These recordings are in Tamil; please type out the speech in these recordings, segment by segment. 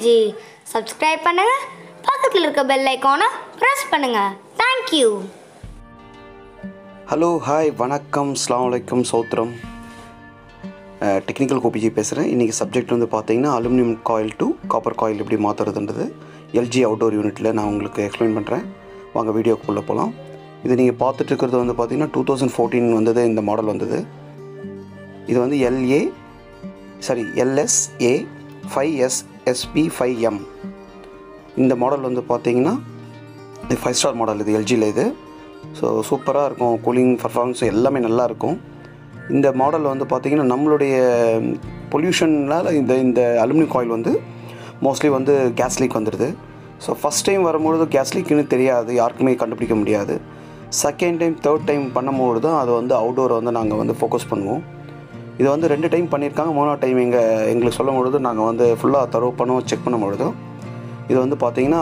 டெக்னாலஜி சப்ஸ்கிரைப் பண்ணுங்க பக்கத்தில் இருக்க பெல் ஐக்கானை ப்ரெஸ் பண்ணுங்க தேங்க்யூ ஹலோ ஹாய் வணக்கம் அஸ்ஸலாமு அலைக்கும் சௌத்ரம் டெக்னிக்கல் கோபிஜி பேசுகிறேன் இன்றைக்கி சப்ஜெக்ட் வந்து பார்த்தீங்கன்னா aluminium coil to copper coil எப்படி மாற்றுறதுன்றது எல்ஜி அவுட்டோர் யூனிட்டில் நான் உங்களுக்கு எக்ஸ்பிளைன் பண்ணுறேன் வாங்க வீடியோக்குள்ளே போகலாம் இது நீங்கள் பார்த்துட்டு இருக்கிறது வந்து பார்த்தீங்கன்னா டூ தௌசண்ட் ஃபோர்டீன் வந்தது இந்த மாடல் வந்தது இது வந்து L A sorry L S A five S S P five M இந்த மாடல் வந்து பார்த்தீங்கன்னா இது ஃபைவ் ஸ்டார் மாடல் இது எல்ஜியில் இது ஸோ சூப்பராக இருக்கும் கூலிங் பர்ஃபார்மன்ஸ் எல்லாமே நல்லா இருக்கும் இந்த மாடல் வந்து பார்த்திங்கன்னா நம்மளுடைய பொல்யூஷனால் இந்த இந்த அலுமினியம் காயில் வந்து மோஸ்ட்லி வந்து கேஸ் லீக் வந்துடுது ஸோ ஃபஸ்ட் டைம் வரும்பொழுது கேஸ் லீக்குன்னு தெரியாது யாருக்குமே கண்டுபிடிக்க முடியாது செகண்ட் டைம் தேர்ட் டைம் பண்ணும்போது தான் அது வந்து அவுடோரை வந்து நாங்கள் வந்து ஃபோக்கஸ் பண்ணுவோம் இது வந்து ரெண்டு டைம் பண்ணியிருக்காங்க மூணாவது டைம் எங்கள் எங்களுக்கு சொல்லும் பொழுது நாங்கள் வந்து ஃபுல்லாக தரவு பண்ணுவோம் செக் பண்ணும் பொழுது இது வந்து பார்த்திங்கன்னா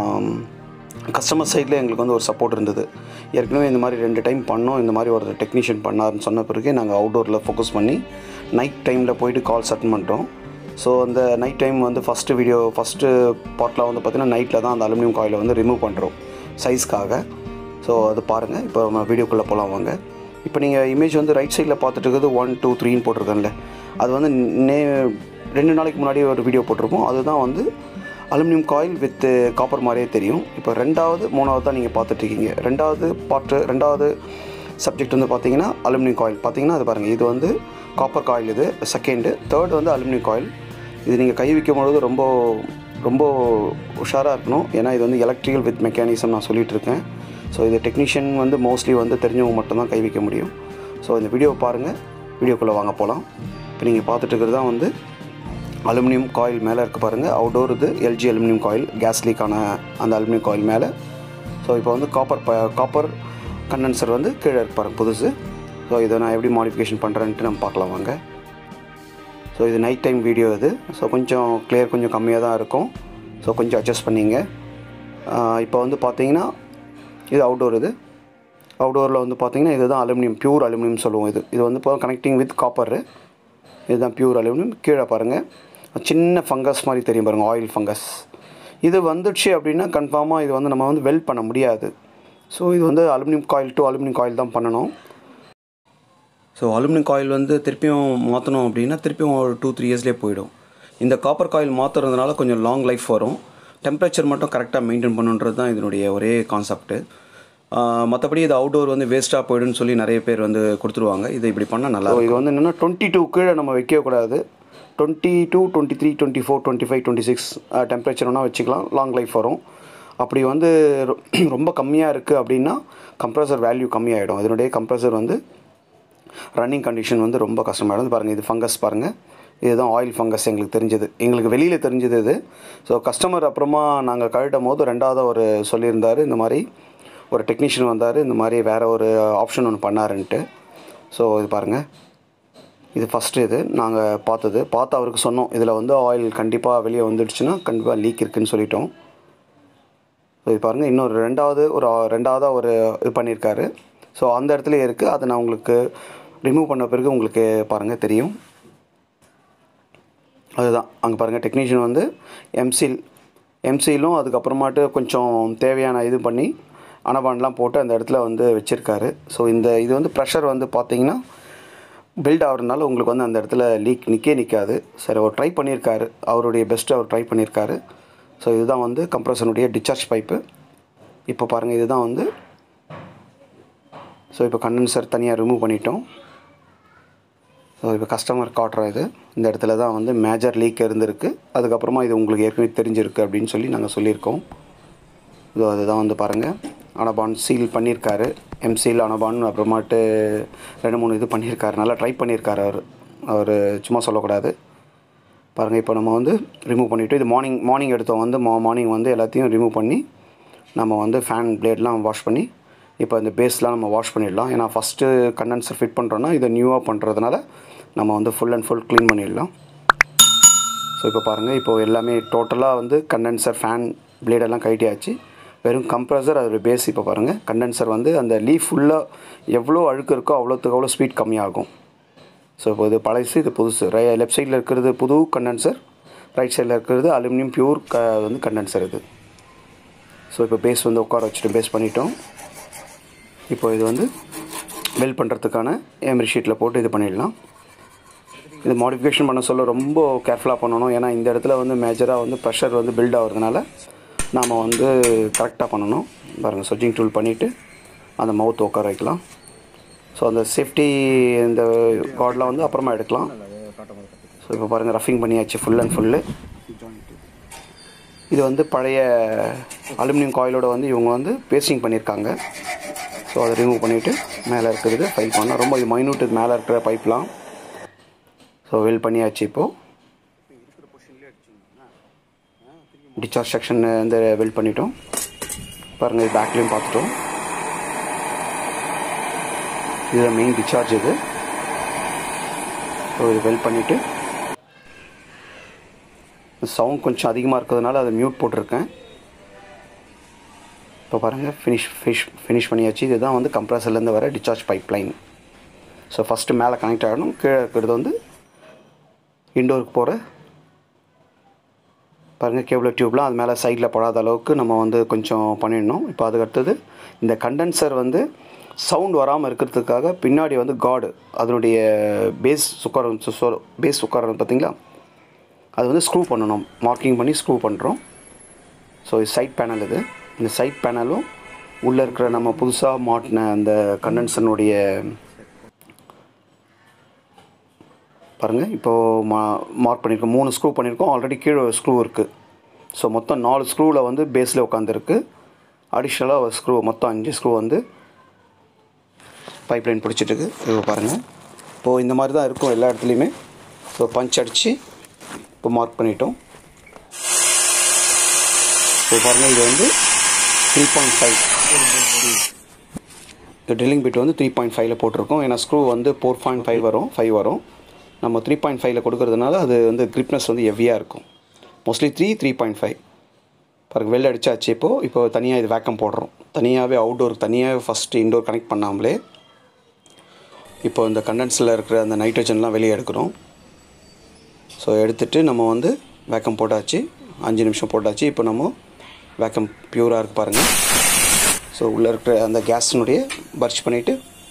கஸ்டமர் சைடில் எங்களுக்கு வந்து ஒரு சப்போர்ட் இருந்தது ஏற்கனவே இந்த மாதிரி ரெண்டு டைம் பண்ணோம் இந்த மாதிரி ஒரு டெக்னீஷியன் பண்ணாருன்னு சொன்ன பிறகு நாங்கள் அவுடோரில் ஃபோக்கஸ் பண்ணி நைட் டைமில் போயிட்டு கால்ஸ் அட்டன் பண்ணுறோம் ஸோ அந்த நைட் டைம் வந்து ஃபஸ்ட்டு வீடியோ ஃபஸ்ட்டு பார்ட்டில் வந்து பார்த்திங்கன்னா நைட்டில் தான் அந்த அலுமினியம் காயிலை வந்து ரிமூவ் பண்ணுறோம் சைஸ்க்காக ஸோ அது பாருங்கள் இப்போ நம்ம வீடியோக்குள்ளே போகலாம் வாங்க இப்போ நீங்கள் இமேஜ் வந்து ரைட் சைடில் பார்த்துட்டு இருக்கிறது ஒன் டூ த்ரீன்னு போட்டிருக்கேன்ல அது வந்து நே ரெண்டு நாளைக்கு முன்னாடி ஒரு வீடியோ போட்டிருப்போம் அதுதான் வந்து அலுமினியம் காயில் வித் காப்பர் மாதிரியே தெரியும் இப்போ ரெண்டாவது மூணாவது தான் நீங்கள் பார்த்துட்ருக்கீங்க ரெண்டாவது பார்ட்டு ரெண்டாவது சப்ஜெக்ட் வந்து பார்த்தீங்கன்னா அலுமினியம் காயில் பார்த்தீங்கன்னா அது பாருங்கள் இது வந்து காப்பர் காயில் இது செகண்டு தேர்ட் வந்து அலுமினியம் காயில் இது நீங்கள் கை வைக்கும் பொழுது ரொம்ப ரொம்ப உஷாராக இருக்கணும் ஏன்னா இது வந்து எலக்ட்ரிக்கல் வித் மெக்கானிசம் நான் சொல்லிகிட்டு இருக்கேன் ஸோ இது டெக்னீஷியன் வந்து மோஸ்ட்லி வந்து தெரிஞ்சவங்க மட்டும்தான் கை வைக்க முடியும் ஸோ இந்த வீடியோவை பாருங்கள் வீடியோக்குள்ளே வாங்க போகலாம் இப்போ நீங்கள் பார்த்துட்டு இருக்கிறது தான் வந்து அலுமினியம் காயில் மேலே இருக்க பாருங்கள் அவுடோர் இது எல்ஜி அலுமினியம் காயில் கேஸ் லீக்கான அந்த அலுமினியம் காயில் மேலே ஸோ இப்போ வந்து காப்பர் ப காப்பர் கண்டென்சர் வந்து கீழே இருக்கு பாருங்க புதுசு ஸோ இதை நான் எப்படி மாடிஃபிகேஷன் பண்ணுறேன்ட்டு நம்ம பார்க்கலாம் வாங்க ஸோ இது நைட் டைம் வீடியோ இது ஸோ கொஞ்சம் கிளியர் கொஞ்சம் கம்மியாக தான் இருக்கும் ஸோ கொஞ்சம் அட்ஜஸ்ட் பண்ணிங்க இப்போ வந்து பார்த்தீங்கன்னா இது அவுடோர் இது அவுடோரில் வந்து பார்த்தீங்கன்னா இதுதான் அலுமினியம் பியூர் அலுமினியம் சொல்லுவோம் இது இது வந்து இப்போ கனெக்டிங் வித் காப்பர் இதுதான் பியூர் அலுமினியம் கீழே பாருங்கள் சின்ன ஃபங்கஸ் மாதிரி தெரியும் பாருங்கள் ஆயில் ஃபங்கஸ் இது வந்துடுச்சு அப்படின்னா கன்ஃபார்மாக இது வந்து நம்ம வந்து வெல்ட் பண்ண முடியாது ஸோ இது வந்து aluminium coil to aluminium coil தான் பண்ணணும் ஸோ அலுமினியம் காயில் வந்து திருப்பியும் மாற்றணும் அப்படின்னா திருப்பியும் ஒரு டூ த்ரீ இயர்ஸ்லேயே போயிடும் இந்த காப்பர் காயில் மாற்றுறதுனால கொஞ்சம் லாங் லைஃப் வரும் டெம்பரேச்சர் மட்டும் கரெக்டாக மெயின்டைன் பண்ணுன்றது தான் இதனுடைய ஒரே கான்செப்ட்டு மற்றபடி இது அவுடோர் வந்து வேஸ்ட்டாக போயிடுன்னு சொல்லி நிறைய பேர் வந்து கொடுத்துருவாங்க இது இப்படி பண்ணால் நல்லா இது வந்து என்னென்னா டுவெண்ட்டி டூ கீழே நம்ம வைக்கக்கூடாது twenty two twenty three twenty four twenty five twenty six temperature வேணால் வச்சுக்கலாம் லாங் லைஃப் வரும் அப்படி வந்து ரொ- ரொம்ப கம்மியாக இருக்குது அப்படின்னா கம்ப்ரஸர் வேல்யூ கம்மியாகிடும் இதனுடைய கம்ப்ரஸர் வந்து ரன்னிங் கண்டிஷன் வந்து ரொம்ப கஷ்டமாயிடும் பாருங்கள் இது ஃபங்கஸ் பாருங்கள் இதுதான் ஆயில் ஃபங்கஸ் எங்களுக்கு தெரிஞ்சது எங்களுக்கு வெளியில் தெரிஞ்சது இது ஸோ கஸ்டமர் அப்புறமா நாங்கள் கழட்டும் போது ரெண்டாவது ஒரு சொல்லியிருந்தார் இந்த மாதிரி ஒரு டெக்னீஷியன் வந்தார் இந்த மாதிரி வேறு ஒரு ஆப்ஷன் ஒன்று பண்ணாருன்ட்டு ஸோ இது பாருங்கள் இது ஃபஸ்ட்டு இது நாங்கள் பார்த்தது பார்த்து அவருக்கு சொன்னோம் இதில் வந்து ஆயில் கண்டிப்பாக வெளியே வந்துடுச்சுன்னா கண்டிப்பாக லீக் இருக்குன்னு சொல்லிட்டோம் ஸோ இது பாருங்கள் இன்னொரு ரெண்டாவது ஒரு ஆ- ரெண்டாவதாக ஒரு இது பண்ணியிருக்காரு ஸோ அந்த இடத்துல இருக்குது அதை நான் உங்களுக்கு ரிமூவ் பண்ண பிறகு உங்களுக்கு பாருங்கள் தெரியும் அதுதான் அங்கே பாருங்கள் டெக்னீஷியன் வந்து எம்சில் எம்சிலும் அதுக்கப்புறமாட்டு கொஞ்சம் தேவையான இது பண்ணி அனபான்லாம் போட்டு அந்த இடத்துல வந்து வச்சுருக்காரு ஸோ இந்த இது வந்து ப்ரெஷர் வந்து பார்த்தீங்கன்னா பில்ட் ஆகிறதுனால உங்களுக்கு வந்து அந்த இடத்துல லீக் நிற்கே நிற்காது சரி அவர் ட்ரை பண்ணியிருக்காரு அவருடைய பெஸ்ட்டு அவர் ட்ரை பண்ணியிருக்காரு ஸோ இதுதான் வந்து கம்ப்ரஸனுடைய டிஸ்சார்ஜ் பைப்பு இப்போ பாருங்கள் இதுதான் வந்து ஸோ இப்போ கண்டென்சர் தனியாக ரிமூவ் பண்ணிட்டோம் ஸோ இப்போ கஸ்டமர் காட்டுற இது இந்த இடத்துல தான் வந்து மேஜர் லீக் இருந்திருக்கு அதுக்கப்புறமா இது உங்களுக்கு ஏற்கனவே தெரிஞ்சிருக்கு அப்படின்னு சொல்லி நாங்கள் சொல்லியிருக்கோம் இதோ அதுதான் வந்து பாருங்கள் அனபான் சீல் பண்ணியிருக்காரு எம்சீல் அனபான் அப்புறமாட்டு ரெண்டு மூணு இது பண்ணியிருக்காரு நல்லா ட்ரை பண்ணியிருக்காரு அவர் அவர் சும்மா சொல்லக்கூடாது பாருங்கள் இப்போ நம்ம வந்து ரிமூவ் பண்ணிவிட்டு இது மார்னிங் மார்னிங் எடுத்தோம் வந்து மா மார்னிங் வந்து எல்லாத்தையும் ரிமூவ் பண்ணி நம்ம வந்து ஃபேன் பிளேட்லாம் வாஷ் பண்ணி இப்போ இந்த பேஸ்லாம் நம்ம வாஷ் பண்ணிடலாம் ஏன்னா ஃபஸ்ட்டு கண்டென்சர் ஃபிட் பண்ணுறோன்னா இதை நியூவாக பண்ணுறதுனால நம்ம வந்து ஃபுல் அண்ட் ஃபுல் க்ளீன் பண்ணிடலாம் ஸோ இப்போ பாருங்கள் இப்போ எல்லாமே டோட்டலாக வந்து கண்டென்சர் ஃபேன் பிளேடெல்லாம் கழட்டியாச்சு வெறும் கம்ப்ரஸர் அதோட பேஸ் இப்போ பாருங்கள் கண்டென்சர் வந்து அந்த லீஃப் ஃபுல்லாக எவ்வளோ அழுக்கு இருக்கோ அவ்வளோத்துக்கு அவ்வளோ ஸ்பீட் கம்மியாகும் ஸோ இப்போ இது பழசு இது புதுசு ரை லெஃப்ட் சைடில் இருக்கிறது புது கண்டென்சர் ரைட் சைடில் இருக்கிறது அலுமினியம் பியூர் க வந்து கண்டென்சர் இது ஸோ இப்போ பேஸ் வந்து உட்கார வச்சுட்டு பேஸ் பண்ணிட்டோம் இப்போ இது வந்து வெல் பண்ணுறதுக்கான எம்ரி ஷீட்டில் போட்டு இது பண்ணிடலாம் இது மாடிஃபிகேஷன் பண்ண சொல்ல ரொம்ப கேர்ஃபுல்லாக பண்ணணும் ஏன்னா இந்த இடத்துல வந்து மேஜராக வந்து ப்ரெஷர் வந்து பில்ட் ஆகிறதுனால நாம் வந்து கரெக்டாக பண்ணணும் பாருங்கள் சொஜிங் டூல் பண்ணிவிட்டு அந்த மவுத் உட்கார வைக்கலாம் ஸோ அந்த சேஃப்டி இந்த கார்டெலாம் வந்து அப்புறமா எடுக்கலாம் ஸோ இப்போ பாருங்கள் ரஃபிங் பண்ணியாச்சு ஃபுல் அண்ட் ஃபுல்லு இது வந்து பழைய அலுமினியம் காயிலோட வந்து இவங்க வந்து பேஸ்டிங் பண்ணியிருக்காங்க ஸோ அதை ரிமூவ் பண்ணிவிட்டு மேலே இருக்கிறது ஃபைல் பண்ணால் ரொம்ப இது மைனூட் இது மேலே இருக்கிற பைப்லாம் ஸோ வெல் பண்ணியாச்சு இப்போது டிச்சார்ஜ் செக்ஷன் வந்து வெல் பண்ணிட்டோம் பாருங்கள் இது பேக்லேயும் பார்த்துட்டோம் இதுதான் மெயின் டிச்சார்ஜ் இது ஸோ இது வெல் பண்ணிவிட்டு சவுண்ட் கொஞ்சம் அதிகமாக இருக்கிறதுனால அதை மியூட் போட்டிருக்கேன் இப்போ பாருங்கள் ஃபினிஷ் ஃபினிஷ் ஃபினிஷ் பண்ணியாச்சு இதுதான் வந்து கம்ப்ரஸர்லேருந்து வர discharge pipe line so first மேலே கனெக்ட் ஆகணும் கீழே இருக்கிறது வந்து இண்டோருக்கு போகிற பாருங்கள் கேபிள் டியூப்லாம் அது மேலே சைடில் படாத அளவுக்கு நம்ம வந்து கொஞ்சம் பண்ணிடணும் இப்போ அதுக்கு அடுத்தது இந்த கண்டென்சர் வந்து சவுண்ட் வராமல் இருக்கிறதுக்காக பின்னாடி வந்து காடு அதனுடைய பேஸ் உட்காரம் பேஸ் உட்காரம் பார்த்தீங்களா அது வந்து ஸ்க்ரூ பண்ணணும் மார்க்கிங் பண்ணி ஸ்க்ரூ பண்ணுறோம் ஸோ இது சைட் பேனல் இது இந்த சைட் பேனலும் உள்ளே இருக்கிற நம்ம புதுசாக மாட்டின அந்த கண்டென்சனுடைய பாருங்கள் இப்போது மா மார்க் பண்ணியிருக்கோம் மூணு ஸ்க்ரூ பண்ணியிருக்கோம் ஆல்ரெடி கீழே ஒரு ஸ்க்ரூ இருக்குது ஸோ மொத்தம் நாலு ஸ்க்ரூவில் வந்து பேஸில் உட்காந்துருக்கு அடிஷ்னலாக ஒரு ஸ்க்ரூ மொத்தம் அஞ்சு ஸ்க்ரூ வந்து பைப் லைன் பிடிச்சிட்டுருக்கு இப்போ பாருங்கள் இப்போது இந்த மாதிரி தான் இருக்கும் எல்லா இடத்துலையுமே ஸோ பஞ்ச் அடித்து இப்போ மார்க் பண்ணிட்டோம் இப்போ பாருங்கள் இது வந்து த்ரீ பாயிண்ட் ஃபைவ் இந்த ட்ரில்லிங் பிட் வந்து த்ரீ பாயிண்ட் ஃபைவ்ல போட்டிருக்கோம் ஏன்னா ஸ்க்ரூ வந்து ஃபோர் பாயிண்ட் ஃபைவ் வரும் ஃபைவ் வரும் நம்ம த்ரீ பாயிண்ட் ஃபைவ்ல கொடுக்கறதுனால அது வந்து கிரிப்னஸ் வந்து ஹெவியாக இருக்கும் mostly three three point five பாருங்க வெளில அடிச்சாச்சு இப்போது இப்போ தனியாக இது வேக்கம் போடுறோம் தனியாகவே அவுட்டோர் தனியாக ஃபஸ்ட்டு இன்டோர் கனெக்ட் பண்ணாமலே இப்போ இந்த கண்டென்ஸில் இருக்கிற அந்த நைட்ரஜன்லாம் வெளியே எடுக்கிறோம் ஸோ எடுத்துகிட்டு நம்ம வந்து வேக்கம் போட்டாச்சு அஞ்சு நிமிஷம் போட்டாச்சு இப்போ நம்ம வேக்கம் பியூராக இருக்குது பாருங்கள் ஸோ உள்ளே இருக்கிற அந்த கேஸினுடைய பர்ச் பண்ணிவிட்டு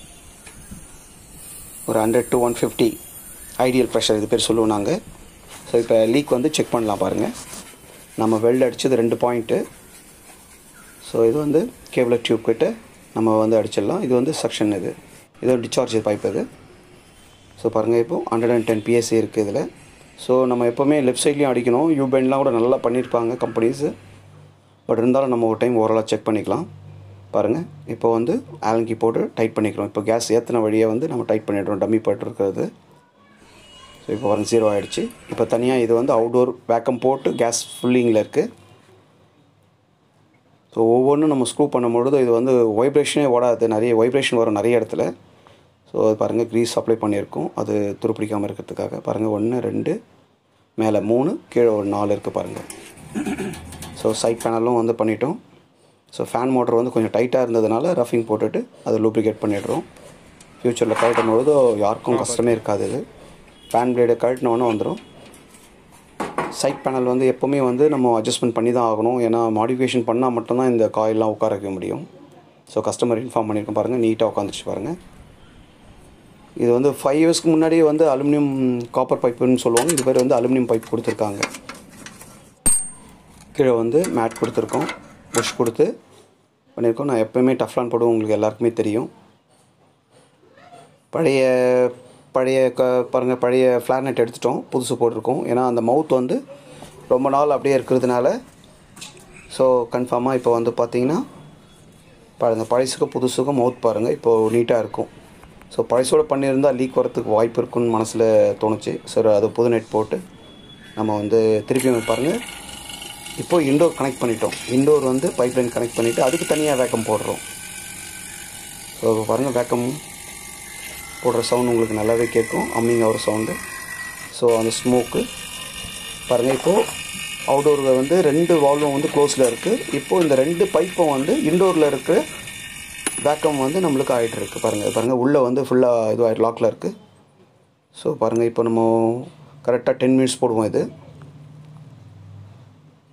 ஒரு hundred to one fifty ideal pressure இது பேர் சொல்லுவோம் நாங்கள் ஸோ இப்போ லீக் வந்து செக் பண்ணலாம் பாருங்கள் நம்ம வெல்ட் அடித்தது ரெண்டு பாயிண்ட்டு ஸோ இது வந்து கேபிள் டியூப் கிட்ட நம்ம வந்து அடிச்சிடலாம் இது வந்து செக்ஷன் இது இது டிஸ்சார்ஜ் பைப் இது ஸோ பாருங்கள் இப்போது ஹண்ட்ரட் அண்ட் டென் பிஎஸ்சி இருக்குது இதில் ஸோ நம்ம எப்போவுமே லெஃப்ட் சைட்லேயும் அடிக்கணும் யூ பெண்ட்லாம் கூட நல்லா பண்ணியிருப்பாங்க கம்பெனிஸு பட் இருந்தாலும் நம்ம ஒரு டைம் ஓரளவு செக் பண்ணிக்கலாம் பாருங்கள் இப்போ வந்து ஆலங்கி போட்டு டைட் பண்ணிக்கிறோம் இப்போ கேஸ் ஏற்றின வழியை வந்து நம்ம டைட் பண்ணிடுறோம் டம்மி போட்டு இருக்கிறது ஸோ இப்போ பாருங்க ஜீரோ ஆகிடுச்சு இப்போ தனியாக இது வந்து அவுடோர் வேக்கம் போட்டு கேஸ் ஃபுல்லிங்கில் இருக்குது ஸோ ஒவ்வொன்றும் நம்ம ஸ்க்ரூ பண்ணும்பொழுது இது வந்து வைப்ரேஷனே ஓடாது நிறைய வைப்ரேஷன் வரும் நிறைய இடத்துல ஸோ அது பாருங்கள் க்ரீஸ் அப்ளை பண்ணியிருக்கோம் அது துருப்பிடிக்காமல் இருக்கிறதுக்காக பாருங்கள் ஒன்று ரெண்டு மேலே மூணு கீழே ஒரு நாலு இருக்குது பாருங்கள் ஸோ சைட் பேனலும் வந்து பண்ணிட்டோம் ஸோ ஃபேன் மோட்டர் வந்து கொஞ்சம் டைட்டாக இருந்ததுனால ரஃபிங் போட்டுட்டு அதை லூப்ளிகேட் பண்ணிடுறோம் ஃப்யூச்சரில் கழட்டும் பொழுது யாருக்கும் கஷ்டமே இருக்காது இது ஃபேன் பிளேடு கழட்டினோன்னு வந்துடும் சைட் பேனல் வந்து எப்போவுமே வந்து நம்ம அட்ஜஸ்ட்மெண்ட் பண்ணி தான் ஆகணும் ஏன்னா மாடிஃபிகேஷன் பண்ணால் மட்டும்தான் இந்த காயிலெலாம் உட்கார வைக்க முடியும் ஸோ கஸ்டமர் இன்ஃபார்ம் பண்ணியிருக்கோம் பாருங்கள் நீட்டாக உட்காந்துச்சு பாருங்கள் இது வந்து ஃபைவ் இயர்ஸ்க்கு முன்னாடியே வந்து அலுமினியம் காப்பர் பைப்புன்னு சொல்லுவாங்க இது பேர் வந்து அலுமினியம் பைப் கொடுத்துருக்காங்க கீழே வந்து மேட் கொடுத்துருக்கோம் புஷ் கொடுத்து பண்ணியிருக்கோம் நான் எப்போயுமே டஃப்லான் போடுவோம் உங்களுக்கு எல்லாருக்குமே தெரியும் பழைய பழைய க பாருங்கள் பழைய ஃப்ளார்நெட் எடுத்துட்டோம் புதுசு போட்டிருக்கோம் ஏன்னா அந்த மவுத் வந்து ரொம்ப நாள் அப்படியே இருக்கிறதுனால ஸோ கன்ஃபார்மாக இப்போ வந்து பார்த்தீங்கன்னா பாருங்கள் பழசுக்கும் புதுசுக்கும் மவுத் பாருங்கள் இப்போது நீட்டாக இருக்கும் ஸோ பழசோட பண்ணியிருந்தால் லீக் வரத்துக்கு வாய்ப்பு இருக்குன்னு மனசில் தோணுச்சு சரி அது புது நெட் போட்டு நம்ம வந்து திருப்பி பாருங்கள் இப்போ இண்டோர் கனெக்ட் பண்ணிட்டோம் இண்டோர் வந்து பைப் லைன் கனெக்ட் பண்ணிவிட்டு அதுக்கு தனியாக வேக்கம் போடுறோம் ஸோ இப்போ பாருங்கள் வேக்கம் போடுற சவுண்ட் உங்களுக்கு நல்லாவே கேட்கும் அம்மிங் ஆகிற சவுண்டு ஸோ அந்த ஸ்மோக்கு பாருங்கள் இப்போது அவுடோரில் வந்து ரெண்டு வால்வும் வந்து க்ளோஸில் இருக்குது இப்போது இந்த ரெண்டு பைப்பும் வந்து இண்டோரில் இருக்கிற வேக்கம் வந்து நம்மளுக்கு ஆகிட்டு இருக்குது பாருங்கள் பாருங்கள் உள்ளே வந்து ஃபுல்லாக இதுவாக லாக்கில் இருக்குது ஸோ பாருங்கள் இப்போ நம்ம கரெக்டாக டென் மினிட்ஸ் போடுவோம் இது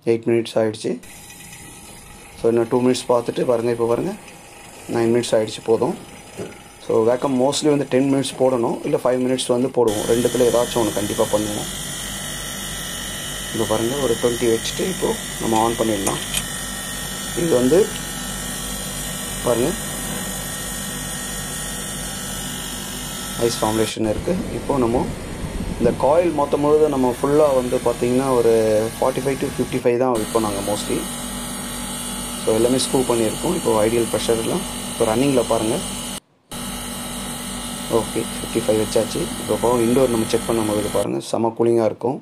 எயிட் மினிட்ஸ் ஆகிடுச்சு ஸோ இன்னும் டூ மினிட்ஸ் பார்த்துட்டு பாருங்கள் இப்போ பாருங்கள் நைன் மினிட்ஸ் ஆகிடுச்சு போதும் ஸோ வேக்கம் மோஸ்ட்லி வந்து டென் மினிட்ஸ் போடணும் இல்லை ஃபைவ் மினிட்ஸ் வந்து போடுவோம் ரெண்டுத்தில் ஏதாச்சும் ஒன்று கண்டிப்பாக பண்ணுவோம் இப்போ பாருங்கள் ஒரு டுவெண்ட்டி வச்சுட்டு இப்போது நம்ம ஆன் பண்ணிடலாம் இது வந்து பாருங்கள் ஐஸ் ஃபார்முலேஷன் இருக்குது இப்போது நம்ம இந்த காயில் மொத்தம் முழுவதும் நம்ம ஃபுல்லாக வந்து பார்த்திங்கன்னா ஒரு forty five to fifty five தான் விற்போம் நாங்கள் மோஸ்ட்லி ஸோ எல்லாமே ஸ்க்ரூ பண்ணியிருக்கோம் இப்போ ஐடியல் ப்ரெஷர்லாம் இப்போ ரன்னிங்கில் பாருங்கள் ஓகே ஃபிஃப்டி ஃபைவ் வச்சாச்சு இப்போ போக இண்டோர் நம்ம செக் பண்ணும்போது பாருங்கள் செம கூலிங்காக இருக்கும்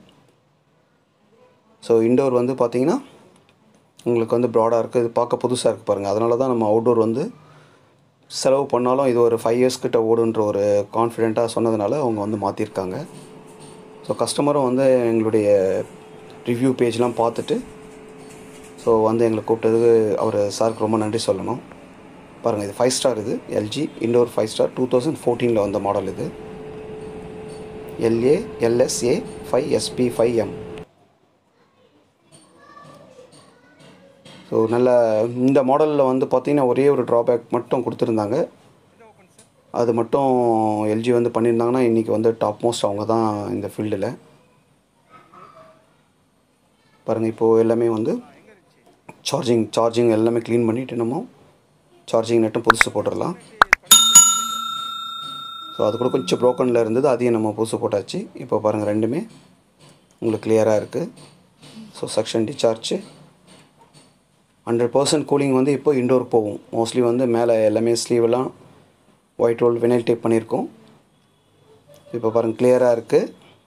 ஸோ இண்டோர் வந்து பார்த்திங்கன்னா உங்களுக்கு வந்து ப்ராடாக இருக்குது இது பார்க்க புதுசாக இருக்குது பாருங்கள் அதனால தான் நம்ம அவுட்டோர் வந்து செலவு பண்ணாலும் இது ஒரு ஃபைவ் இயர்ஸ் கிட்ட ஓடுன்ற ஒரு கான்ஃபிடெண்ட்டாக சொன்னதுனால அவங்க வந்து மாற்றிருக்காங்க ஸோ கஸ்டமரும் வந்து எங்களுடைய ரிவ்யூ பேஜ்லாம் பார்த்துட்டு ஸோ வந்து எங்களை கூப்பிட்டதுக்கு அவர் சாருக்கு ரொம்ப நன்றி சொல்லணும் பாருங்கள் இது ஃபைவ் ஸ்டார் இது LG indoor five star two thousand ஃபோர்டீனில் வந்த மாடல் இது L A L S A five S P five M so நல்ல இந்த மாடலில் வந்து பார்த்திங்கன்னா ஒரே ஒரு ட்ராபேக் மட்டும் கொடுத்துருந்தாங்க அது மட்டும் எல்ஜி வந்து பண்ணியிருந்தாங்கன்னா இன்றைக்கி வந்து டாப் மோஸ்ட் அவங்க தான் இந்த ஃபீல்டில் பாருங்கள் இப்போது எல்லாமே வந்து சார்ஜிங் சார்ஜிங் எல்லாமே க்ளீன் பண்ணிவிட்டு நம்ம சார்ஜிங் நெட்டும் புதுசு போட்டுடலாம் ஸோ அது கூட கொஞ்சம் ப்ரோக்கனில் இருந்தது அதையும் நம்ம புதுசு போட்டாச்சு இப்போ பாருங்கள் ரெண்டுமே உங்களுக்கு கிளியராக இருக்குது so suction discharge hundred percent cooling வந்து இப்போ இண்டோர் போகும் மோஸ்ட்லி வந்து மேலே எல்லாமே ஸ்லீவெல்லாம் ஒயிட் ரோல் வினைல் டேப் பண்ணியிருக்கோம் இப்போ பாருங்கள் கிளியராக இருக்குது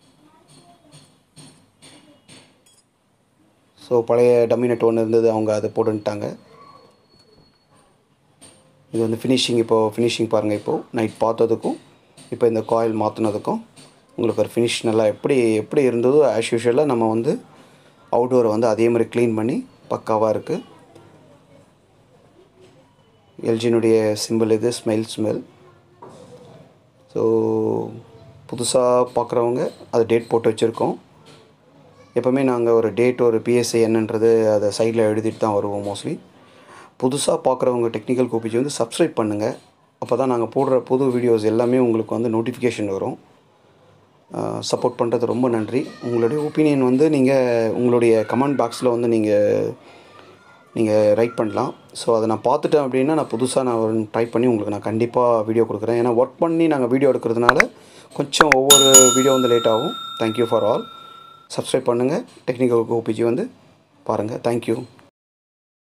ஸோ பழைய டம்மி நெட் ஒன்று இருந்தது அவங்க அதை போட்டுட்டாங்க இது வந்து ஃபினிஷிங் இப்போது ஃபினிஷிங் பாருங்கள் இப்போது நைட் பார்த்ததுக்கும் இப்போ இந்த காயில் மாற்றினதுக்கும் உங்களுக்கு ஒரு ஃபினிஷ் நல்லா எப்படி எப்படி இருந்ததோ ஆஸ் யூஷுவலாக நம்ம வந்து அவுட்டோரை வந்து அதே மாதிரி க்ளீன் பண்ணி பக்காவாக இருக்குது எல்ஜினுடைய சிம்பிள் இது ஸ்மெல் ஸ்மெல் ஸோ புதுசாக பார்க்குறவங்க அது டேட் போட்டு வச்சுருக்கோம் எப்போவுமே நாங்கள் ஒரு டேட் ஒரு பிஎஸ்ஐ என்னன்றது அதை சைடில் எழுதிட்டு தான் வருவோம் மோஸ்ட்லி புதுசாக பார்க்குறவங்க டெக்னிக்கல் கோபிஜி வந்து சப்ஸ்கிரைப் பண்ணுங்கள் அப்போ தான் நாங்கள் போடுற புது வீடியோஸ் எல்லாமே உங்களுக்கு வந்து நோட்டிஃபிகேஷன் வரும் சப்போர்ட் பண்ணுறது ரொம்ப நன்றி உங்களுடைய ஒப்பீனியன் வந்து நீங்கள் உங்களுடைய கமெண்ட் பாக்ஸில் வந்து நீங்கள் நீங்கள் ரைட் பண்ணலாம் ஸோ அதை நான் பார்த்துட்டேன் அப்படின்னா நான் புதுசாக நான் ஒரு ட்ரை பண்ணி உங்களுக்கு நான் கண்டிப்பாக வீடியோ கொடுக்குறேன் ஏன்னா ஒர்க் பண்ணி நாங்கள் வீடியோ எடுக்கிறதுனால கொஞ்சம் ஒவ்வொரு வீடியோ வந்து லேட் ஆகும் தேங்க்யூ ஃபார் ஆல் சப்ஸ்கிரைப் பண்ணுங்கள் டெக்னிக்கல் ஓபிஜி வந்து பாருங்கள் தேங்க்யூ